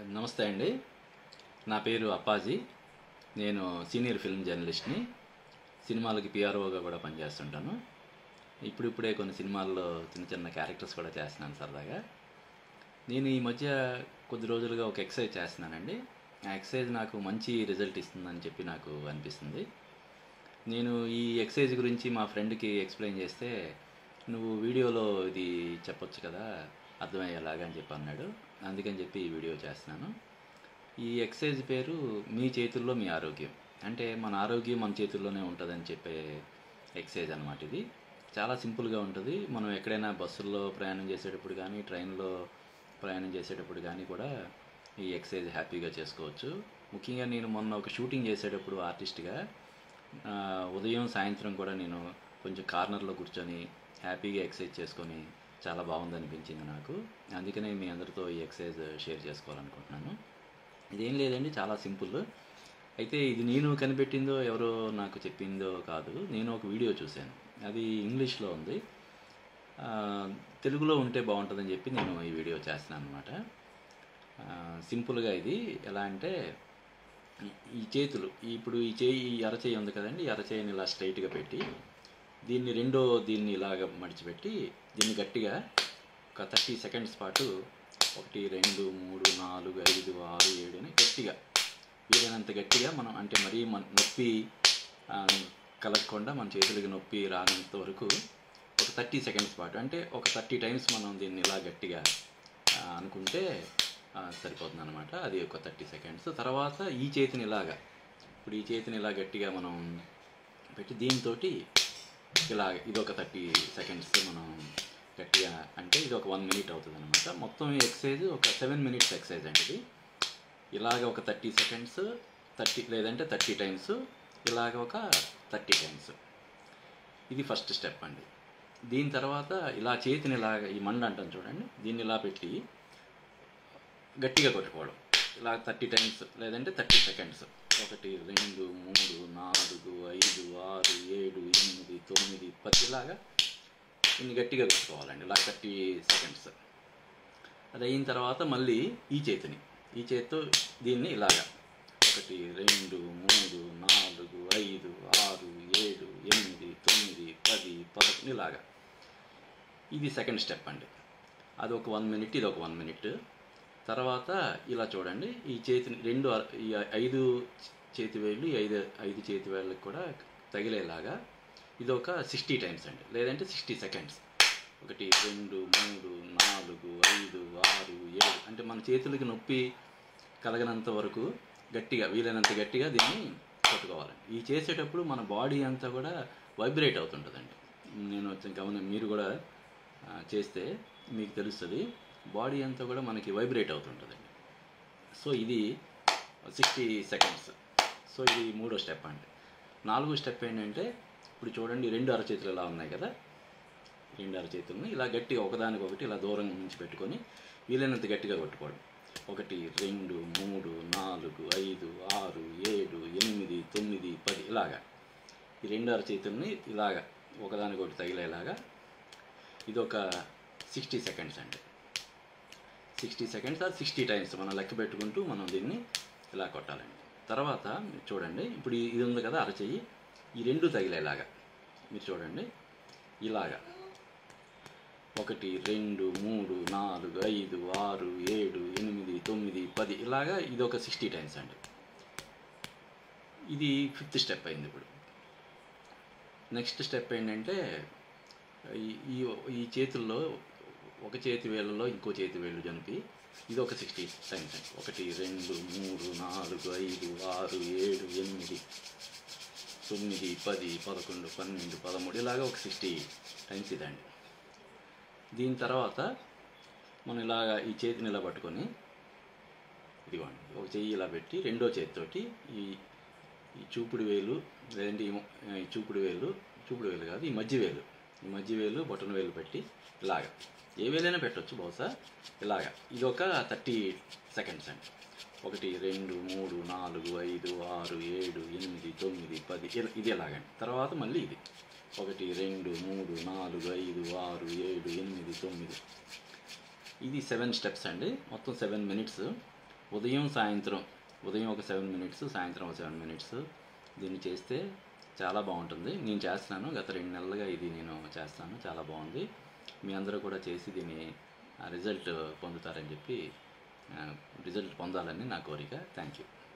నమస్తే అండి నా పేరు అప్పాజీ నేను సీనియర్ ఫిల్మ్ జర్నలిస్ట్ని సినిమాలకి పిఆర్ఓగా కూడా పనిచేస్తుంటాను ఇప్పుడిప్పుడే కొన్ని సినిమాల్లో చిన్న చిన్న క్యారెక్టర్స్ కూడా చేస్తున్నాను సరదాగా నేను ఈ మధ్య కొద్ది రోజులుగా ఒక ఎక్సర్సైజ్ చేస్తున్నానండి ఆ ఎక్సర్సైజ్ నాకు మంచి రిజల్ట్ ఇస్తుందని చెప్పి నాకు అనిపిస్తుంది నేను ఈ ఎక్సర్సైజ్ గురించి మా ఫ్రెండ్కి ఎక్స్ప్లెయిన్ చేస్తే నువ్వు వీడియోలో ఇది చెప్పొచ్చు కదా అర్థమయ్యేలాగా అని చెప్పి అన్నాడు అందుకని చెప్పి ఈ వీడియో చేస్తున్నాను ఈ ఎక్సర్సైజ్ పేరు మీ చేతుల్లో మీ ఆరోగ్యం అంటే మన ఆరోగ్యం మన చేతుల్లోనే ఉంటుందని చెప్పే ఎక్సర్సైజ్ అనమాట ఇది చాలా సింపుల్గా ఉంటుంది మనం ఎక్కడైనా బస్సుల్లో ప్రయాణం చేసేటప్పుడు కానీ ట్రైన్లో ప్రయాణం చేసేటప్పుడు కానీ కూడా ఈ ఎక్సర్సైజ్ హ్యాపీగా చేసుకోవచ్చు ముఖ్యంగా నేను మొన్న ఒక షూటింగ్ చేసేటప్పుడు ఆర్టిస్ట్గా ఆ, ఉదయం సాయంత్రం కూడా నేను కొంచెం కార్నర్లో కూర్చొని హ్యాపీగా ఎక్సర్సైజ్ చేసుకొని చాలా బాగుంది అనిపించింది నాకు అందుకనే మీ అందరితో ఈ ఎక్సర్సైజ్ షేర్ చేసుకోవాలనుకుంటున్నాను ఇదేం లేదండి చాలా సింపుల్ అయితే ఇది నేను కనిపెట్టిందో ఎవరో నాకు చెప్పిందో కాదు నేను ఒక వీడియో చూశాను అది ఇంగ్లీష్లో ఉంది ఆ, తెలుగులో ఉంటే బాగుంటుందని చెప్పి నేను ఈ వీడియో చేస్తున్నాను అనమాట సింపుల్గా ఇది ఎలా అంటే ఈ- ఈ చేతులు ఇప్పుడు ఈ చేయి ఈ అరచేయి ఉంది కదండి ఈ అరచేయిని ఇలా స్ట్రైట్గా పెట్టి దీన్ని రెండో దీన్ని ఇలాగ మడిచిపెట్టి దీన్ని గట్టిగా ఒక థర్టీ సెకండ్స్ పాటు ఒకటి రెండు మూడు నాలుగు ఐదు ఆరు ఏడు అని గట్టిగా వీలైనంత గట్టిగా మనం అంటే మరీ మన నొప్పి ఆ, కలగకుండా మన చేతులకి నొప్పి రానంత వరకు ఒక థర్టీ సెకండ్స్ పాటు అంటే ఒక థర్టీ టైమ్స్ మనం దీన్ని ఇలా గట్టిగా ఆ, అనుకుంటే సరిపోతుంది అనమాట అది ఒక థర్టీ సెకండ్స్ తర్వాత ఈ చేతిని ఇలాగా ఇప్పుడు ఈ చేతిని ఇలా గట్టిగా మనం పెట్టి దీంతో ఇలా ఇది ఒక థర్టీ సెకండ్స్ మనం గట్టిగా అంటే ఇది ఒక వన్ మినిట్ అవుతుంది అనమాట మొత్తం ఈ ఎక్సర్సైజ్ ఒక సెవెన్ మినిట్స్ ఎక్సర్సైజ్ అండి ఇది ఇలాగ ఒక థర్టీ సెకండ్స్ థర్టీ లేదంటే థర్టీ టైమ్స్ ఇలాగ ఒక థర్టీ టైమ్స్ ఇది ఫస్ట్ స్టెప్ అండి దీని తర్వాత ఇలా చేతిని ఇలాగ ఈ మండ అంటాను చూడండి దీన్ని ఇలా పెట్టి గట్టిగా కొట్టుకోవడం ఇలా థర్టీ టైమ్స్ లేదంటే థర్టీ సెకండ్స్ ఒకటి రెండు మూడు నాలుగు ఐదు ఆరు ఏడు ఎనిమిది తొమ్మిది పది ఇలాగా ఇన్ని గట్టిగా కొట్టుకోవాలండి ఇలా థర్టీ సెకండ్స్ అది అయిన తర్వాత మళ్ళీ ఈ చేతిని ఈ చేతితో దీన్ని ఇలాగా ఒకటి రెండు మూడు నాలుగు ఐదు ఆరు ఏడు ఎనిమిది తొమ్మిది పది పదకొండు ఇలాగా ఇది సెకండ్ స్టెప్ అండి అది ఒక వన్ మినిట్ ఇది ఒక వన్ మినిట్ తర్వాత ఇలా చూడండి ఈ చేతిని రెండు అర- ఈ ఐదు చేతి వేళ్ళు ఈ ఐదు ఐదు చేతి వేళ్ళకి కూడా తగిలేలాగా ఇది ఒక సిక్స్టీ టైమ్స్ అండి లేదంటే సిక్స్టీ సెకండ్స్ ఒకటి రెండు మూడు నాలుగు ఐదు ఆరు ఏడు అంటే మన చేతులకి నొప్పి కలగనంత వరకు గట్టిగా వీలైనంత గట్టిగా దీన్ని కొట్టుకోవాలి ఈ చేసేటప్పుడు మన బాడీ అంతా కూడా వైబ్రేట్ అవుతుంటుందండి నేను వచ్చి గమని మీరు కూడా ఆ, చేస్తే మీకు తెలుస్తుంది బాడీ అంతా కూడా మనకి వైబ్రేట్ అవుతుంటుందండి సో ఇది సిక్స్టీ సెకండ్స్ సో ఇది మూడో స్టెప్ అండి నాలుగో స్టెప్ ఏంటంటే ఇప్పుడు చూడండి రెండు అరచేతులు ఇలా ఉన్నాయి కదా రెండు అరచేతులని ఇలా గట్టిగా ఒకదానికొకటి ఇలా దూరం నుంచి పెట్టుకొని వీలైనంత గట్టిగా కొట్టుకోవడం ఒకటి రెండు మూడు నాలుగు ఐదు ఆరు ఏడు ఎనిమిది తొమ్మిది పది ఇలాగా ఈ రెండు అరచేతుల్ని ఇలాగా ఒకదానికొకటి తగిలేలాగా ఇది ఒక సిక్స్టీ సెకండ్స్ అండి sixty seconds or sixty times మనం లెక్క పెట్టుకుంటూ మనం దీన్ని ఇలా కొట్టాలండి తర్వాత మీరు చూడండి ఇప్పుడు ఈ- ఇది ఉంది కదా అరచెయ్యి ఈ రెండు తగిలేలాగా మీరు చూడండి ఇలాగా ఒకటి రెండు మూడు నాలుగు ఐదు ఆరు ఏడు ఎనిమిది తొమ్మిది పది ఇలాగా ఇది ఒక సిక్స్టీ టైమ్స్ అండి ఇది ఫిఫ్త్ స్టెప్ అయింది ఇప్పుడు నెక్స్ట్ స్టెప్ ఏంటంటే ఈ ఈ ఈ చేతుల్లో ఒక చేతి వేళ్ళలో ఇంకో చేతి వేళ్ళు జనిపి ఇది ఒక సిక్స్టీ టైమ్స్ అండి ఒకటి రెండు మూడు నాలుగు ఐదు ఆరు ఏడు ఎనిమిది తొమ్మిది పది పదకొండు పన్నెండు పదమూడు ఇలాగ ఒక సిక్స్టీ టైమ్స్ ఇదండి దీని తర్వాత మనం ఇలాగ ఈ చేతిని ఇలా పట్టుకొని ఇదిగోండి ఒక చెయ్యి ఇలా పెట్టి రెండో చేతితోటి ఈ ఈ చూపుడు వేలు లేదంటే ఈ మొ- ఈ చూపుడు వేలు చూపుడు వేలు కాదు ఈ మధ్య వేలు ఈ మధ్య వేలు బొటన వేలు పెట్టి ఇలాగ ఏ వేలైనా పెట్టొచ్చు బహుశా ఇలాగ ఇది ఒక థర్టీ సెకండ్స్ అండి ఒకటి రెండు మూడు నాలుగు ఐదు ఆరు ఏడు ఎనిమిది తొమ్మిది పది ఇలా- ఇది ఎలాగండి తర్వాత మళ్ళీ ఇది ఒకటి రెండు మూడు నాలుగు ఐదు ఆరు ఏడు ఎనిమిది తొమ్మిది ఇది సెవెన్ స్టెప్స్ అండి మొత్తం సెవెన్ మినిట్స్ ఉదయం సాయంత్రం ఉదయం ఒక సెవెన్ మినిట్స్ సాయంత్రం ఒక సెవెన్ మినిట్స్ దీన్ని చేస్తే చాలా బాగుంటుంది నేను చేస్తున్నాను గత రెండు నెలలుగా ఇది నేను చేస్తాను చాలా బాగుంది మీ అందరూ కూడా చేసి దీన్ని రిజల్ట్ పొందుతారని చెప్పి రిజల్ట్ పొందాలని నా కోరిక థ్యాంక్ యూ